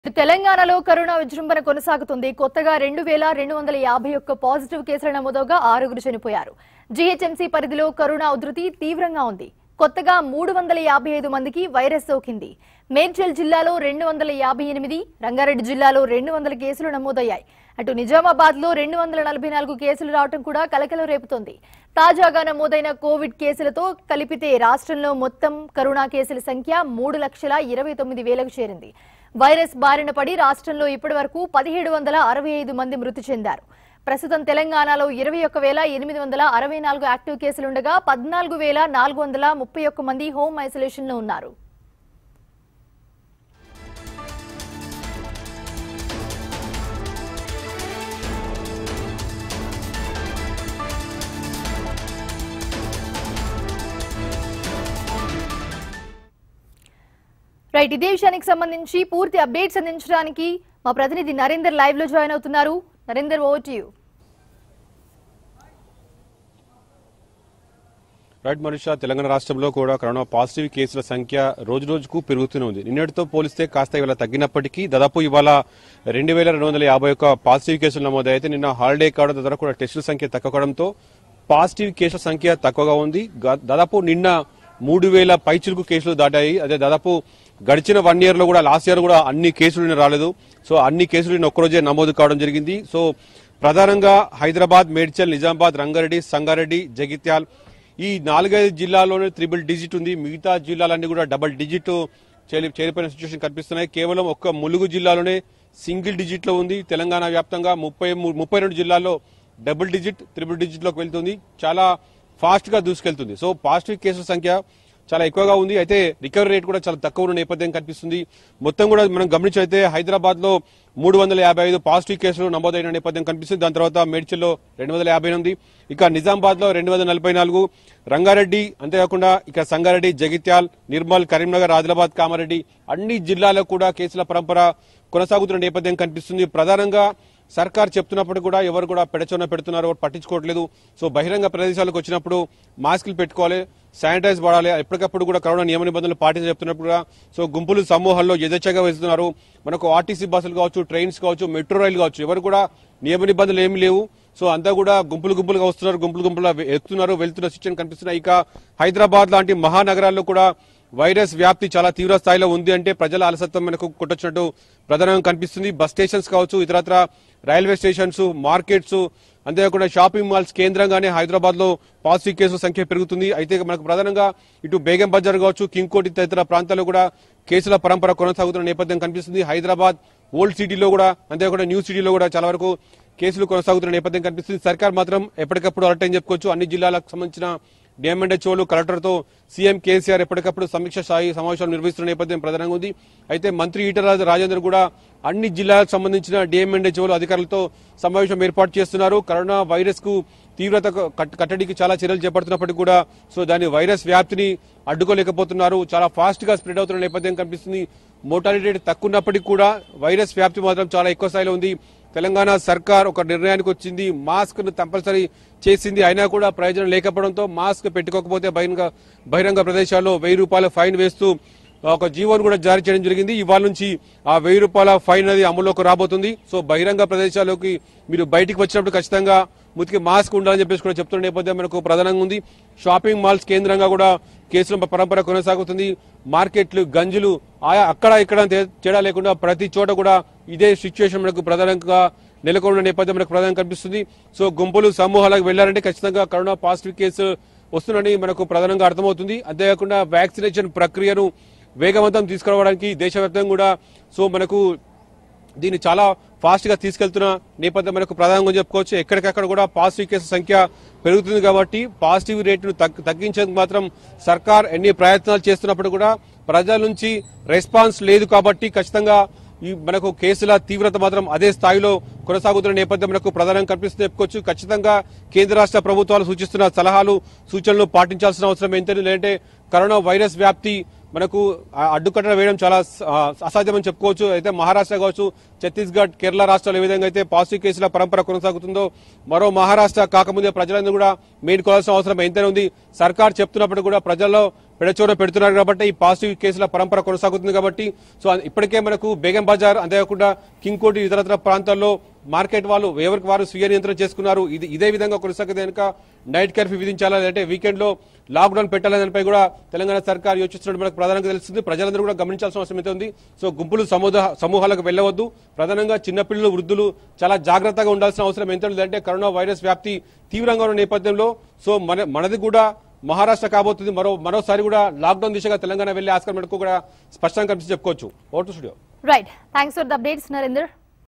తెలంగాణలో కరోనా విజృంభణ కొనసాగుతుంది కొత్తగా రెండు వేల రెండు వందల యాభై ఒక్క పాజిటివ్ కేసుల నమోదుగా ఆరుగురు చనిపోయారు జీహెచ్ఎంసీ పరిధిలో కరోనా ఉధృతి తీవ్రంగా ఉంది కొత్తగా మూడు వందల యాభై ఐదు మందికి వైరస్ సోకింది మేడ్చల్ జిల్లాలో రెండు వందల యాభై ఎనిమిది రంగారెడ్డి జిల్లాలో రెండు వందల కేసులు నమోదయ్యాయి అటు నిజామాబాద్ లో రెండు వందల నలభై నాలుగు కేసులు రావడం కూడా కలకలం రేపుతోంది తాజాగా నమోదైన కోవిడ్ కేసులతో కలిపితే రాష్ట్రంలో మొత్తం కరోనా కేసుల సంఖ్య మూడు లక్షల ఇరవై తొమ్మిది వేలకు చేరింది వైరస్ బారిన పడి రాష్ట్రంలో ఇప్పటి వరకు పదిహేడు వందల అరవై ఐదు మంది మృతి చెందారు ప్రస్తుతం తెలంగాణలో ఇరవై ఒక్క వేల ఎనిమిది వందల అరవై నాలుగు యాక్టివ్ కేసులుండగా పద్నాలుగు వేల నాలుగు వందల ముప్పై ఒక్క మంది హోమ్ ఐసోలేషన్లో ఉన్నారు రైట్ ఇదే విషయానికి సంబంధించి పూర్తి అప్డేట్స్ అందించడానికి మా ప్రతినిధి నరేందర్ లైవ్ లో జాయిన్ అవుతున్నారు Narender over to you right Manisha Telangana రాష్ట్రంలో కూడా కరోనా పాజిటివ్ కేసుల సంఖ్య రోజు రోజుకు పెరుగుతూనే ఉంది నిన్నటితో పోలిస్తే కాస్త ఇవాళ తగ్గినప్పటికీ దాదాపు ఇవాళ రెండు వేల రెండు వందల యాభై ఒక్క పాజిటివ్ కేసులు నమోదైతే నిన్న హాలిడే కావడం ద్వారా కూడా టెస్టుల సంఖ్య తగ్గడంతో పాజిటివ్ కేసుల సంఖ్య తక్కువగా ఉంది గా- దాదాపు నిన్న మూడు వేల పైచులకు కేసులు దాటాయి అదే దాదాపు గడిచిన వన్ ఇయర్ లో కూడా లాస్ట్ ఇయర్ కూడా అన్ని కేసులు నిన్న రాలేదు సో అన్ని కేసులు నిన్న ఒక్కరోజే నమోదు కావడం జరిగింది సో ప్రధానంగా హైదరాబాద్ మేడ్చల్ నిజామాబాద్ రంగారెడ్డి సంగారెడ్డి జగిత్యాల్ ఈ నాలుగైదు జిల్లాల్లోనే త్రిబుల్ డిజిట్ ఉంది మిగతా జిల్లాలన్నీ కూడా డబుల్ డిజిట్ చేరి- చేరిపోయిన సిచ్యువేషన్ కనిపిస్తున్నాయి కేవలం ఒక్క ములుగు జిల్లాలోనే సింగిల్ డిజిట్ లో ఉంది తెలంగాణ వ్యాప్తంగా ముప్పై మూ- ముప్పై రెండు జిల్లాల్లో డబుల్ డిజిట్ త్రిబుల్ డిజిట్ లోకి వెళ్తుంది చాలా ఫాస్ట్ గా దూసుకెళ్తుంది సో పాజిటివ్ కేసుల సంఖ్య చాలా ఎక్కువగా ఉంది అయితే రికవరీ రేట్ కూడా చాలా తక్కువ ఉన్న నేపథ్యం కనిపిస్తుంది మొత్తం కూడా మనం గమనించైతే హైదరాబాద్ లో మూడు వందల యాభై ఐదు పాజిటివ్ కేసులు నమోదైన నేపథ్యం కనిపిస్తుంది దాని తర్వాత మేడ్చల్లో రెండు వందల యాభై ఎనిమిది ఇక నిజామాబాద్ లో రెండు వందల నలభై నాలుగు రంగారెడ్డి అంతేకాకుండా ఇక సంగారెడ్డి జగిత్యాల్ నిర్మల్ కరీంనగర్ ఆదిలాబాద్ కామారెడ్డి అన్ని జిల్లాల్లో కూడా కేసుల పరంపర కొనసాగుతున్న నేపథ్యం కనిపిస్తుంది ప్రధానంగా సర్కార్ చెప్తున్నప్పుడు కూడా ఎవరు కూడా పెడచొన్న పెడుతున్నారు ఎవరు పట్టించుకోవట్లేదు సో బహిరంగ ప్రదేశాలకు వచ్చినప్పుడు మాస్కులు పెట్టుకోవాలి శానిటైజ్ వాడాలి ఎప్పటికప్పుడు కూడా కరోనా నియమ నిబంధనలు పాటించి చెప్తున్నప్పుడు కూడా సో గుంపులు సమూహాల్లో యథేచ్ఛగా వెళ్తున్నారు మనకు ఆర్టీసీ బస్సులు కావచ్చు ట్రైన్స్ కావచ్చు మెట్రో రైలు కావచ్చు ఎవరు కూడా నియమ నిబంధనలు ఏమి లేవు సో అంతా కూడా గుంపులు గుంపులుగా వస్తున్నారు గుంపులు గుంపులుగా ఎక్కుతున్నారు వెళ్తున్న సిచ్యువేషన్ కనిపిస్తున్నాయి ఇక హైదరాబాద్ లాంటి మహానగరాల్లో కూడా వైరస్ వ్యాప్తి చాలా తీవ్ర స్థాయిలో ఉంది అంటే ప్రజల అలసత్వం మనకు కొట్టొచ్చినట్టు ప్రధానంగా కనిపిస్తుంది బస్ స్టేషన్స్ కావచ్చు ఇతరత్ర రైల్వే స్టేషన్స్ మార్కెట్స్ అంతేకాకుండా షాపింగ్ మాల్స్ కేంద్రంగానే హైదరాబాద్ లో పాజిటివ్ కేసుల సంఖ్య పెరుగుతుంది అయితే మనకు ప్రధానంగా ఇటు బేగం బజార్ కావచ్చు కింగ్ కోటి తదితర ప్రాంతాల్లో కూడా కేసుల పరంపర కొనసాగుతున్న నేపథ్యం కనిపిస్తుంది హైదరాబాద్ ఓల్డ్ సిటీలో కూడా అంతేకాకుండా న్యూ సిటీలో కూడా చాలా వరకు కేసులు కొనసాగుతున్న నేపథ్యం కనిపిస్తుంది సర్కార్ మాత్రం ఎప్పటికప్పుడు అలర్ట్ అని చెప్పుకోవచ్చు అన్ని జిల్లాలకు సంబంధించిన డిఎంఎండ్హెచ్ఓలు కలెక్టర్తో సీఎం కేసీఆర్ ఎప్పటికప్పుడు సమీక్ష స్థాయి సమావేశాలు నిర్వహిస్తున్న నేపథ్యం ప్రధానంగా ఉంది అయితే మంత్రి ఈటల రాజేందర్ కూడా అన్ని జిల్లాలకు సంబంధించిన డిఎంఎండ్హెచ్ఓలు అధికారులతో సమావేశం ఏర్పాటు చేస్తున్నారు కరోనా వైరస్ కు తీవ్రత కట్- కట్టడికి చాలా చర్యలు చేపడుతున్నప్పటికీ కూడా సో దాని వైరస్ వ్యాప్తిని అడ్డుకోలేకపోతున్నారు చాలా ఫాస్ట్ గా స్ప్రెడ్ అవుతున్న నేపథ్యం కనిపిస్తుంది మోటాలిటీ రేట్ తక్కువ ఉన్నప్పటికీ కూడా వైరస్ వ్యాప్తి మాత్రం చాలా ఎక్కువ స్థాయిలో ఉంది తెలంగాణ సర్కార్ ఒక నిర్ణయానికి వచ్చింది మాస్క్ ను కంపల్సరీ చేసింది అయినా కూడా ప్రయోజనం లేకపోవడంతో మాస్క్ పెట్టుకోకపోతే బహిరంగ బహిరంగ ప్రదేశాల్లో వెయ్యి రూపాయల ఫైన్ వేస్తూ ఒక జీవోను కూడా జారీ చేయడం జరిగింది ఇవాళ నుంచి ఆ వెయ్యి రూపాయల ఫైన్ అనేది అమల్లోకి రాబోతుంది సో బహిరంగ ప్రదేశాల్లోకి మీరు బయటికి వచ్చినప్పుడు ఖచ్చితంగా ముతికి మాస్క్ ఉండాలని చెప్పేసి కూడా చెప్తున్న నేపథ్యం మనకు ప్రధానంగా ఉంది షాపింగ్ మాల్స్ కేంద్రంగా కూడా కేసుల పరంపర కొనసాగుతుంది మార్కెట్లు గంజులు ఆయా అక్కడ ఇక్కడ తే- తేడా లేకుండా ప్రతి చోట కూడా ఇదే సిచ్యువేషన్ మనకు ప్రధానంగా నెలకొన్న నేపథ్యం మనకు ప్రధానంగా కనిపిస్తుంది సో గుంపులు సమూహాలకు వెళ్లారంటే ఖచ్చితంగా కరోనా పాజిటివ్ కేసు వస్తుందని మనకు ప్రధానంగా అర్థమవుతుంది అంతేకాకుండా వ్యాక్సినేషన్ ప్రక్రియను వేగవంతం తీసుకురావడానికి దేశవ్యాప్తంగా కూడా సో మనకు దీన్ని చాలా ఫాస్ట్ గా తీసుకెళ్తున్న నేపథ్యం మనకు ప్రధానంగా చెప్పుకోవచ్చు ఎక్కడికక్కడ కూడా పాజిటివ్ కేసు సంఖ్య పెరుగుతుంది కాబట్టి పాజిటివ్ రేటును తగ్గి- తగ్గించేందుకు మాత్రం సర్కార్ ఎన్ని ప్రయత్నాలు చేస్తున్నప్పుడు కూడా ప్రజల నుంచి రెస్పాన్స్ లేదు కాబట్టి ఖచ్చితంగా ఈ మనకు కేసుల తీవ్రత మాత్రం అదే స్థాయిలో కొనసాగుతున్న నేపథ్యం మనకు ప్రధానంగా కనిపిస్తుంది చెప్పుకోవచ్చు ఖచ్చితంగా కేంద్ర రాష్ట్ర ప్రభుత్వాలు సూచిస్తున్న సలహాలు సూచనలు పాటించాల్సిన అవసరం ఏంటని లేదంటే కరోనా వైరస్ వ్యాప్తి మనకు ఆ అడ్డుకట్ట వేయడం చాలా స- ఆ, అసాధ్యమని చెప్పుకోవచ్చు అయితే మహారాష్ట్ర కావచ్చు ఛత్తీస్గఢ్ కేరళ రాష్ట్రాలు ఏ విధంగా అయితే పాజిటివ్ కేసుల పరంపర కొనసాగుతుందో మరో మహారాష్ట్ర కాకముందే ప్రజలందరూ కూడా మేలుకోవాల్సిన అవసరం ఎంతైనా ఉంది సర్కార్ చెప్తున్నప్పుడు కూడా ప్రజల్లో పెడచోర పెడుతున్నారు కాబట్టి ఈ పాజిటివ్ కేసుల పరంపర కొనసాగుతుంది కాబట్టి సో ఇప్పటికే మనకు బేగం బజార్ అంతేకాకుండా కింగ్ కోటి ఇతరత్ర ప్రాంతాల్లో మార్కెట్ వాళ్ళు ఎవరికి వారు స్వీయ నియంత్రణ చేసుకున్నారు ఇది ఇదే విధంగా కొనసాగితే కనుక నైట్ కర్ఫ్యూ విధించాలా లేదంటే వీకెండ్ లో లాక్డౌన్ పెట్టాలా దానిపై కూడా తెలంగాణ సర్కార్ యోచిస్తున్నట్టు మనకు ప్రధానంగా తెలుస్తుంది ప్రజలందరూ కూడా గమనించాల్సిన అవసరం అయితే ఉంది సో గుంపులు సమూహ సమూహాలకు వెళ్ళవద్దు ప్రధానంగా చిన్నపిల్లలు వృద్ధులు చాలా జాగ్రత్తగా ఉండాల్సిన అవసరం ఎంత లేదంటే కరోనా వైరస్ వ్యాప్తి తీవ్రంగా ఉన్న నేపథ్యంలో సో మన మనది కూడా మహారాష్ట్ర కాబోతుంది మరో మరోసారి కూడా లాక్డౌన్ దిశగా తెలంగాణ వెళ్లే ఆస్కారం మనకు కూడా స్పష్టంగా కనిపిస్తే చెప్పుకోవచ్చు ఓటు studio right thanks for the updates Narender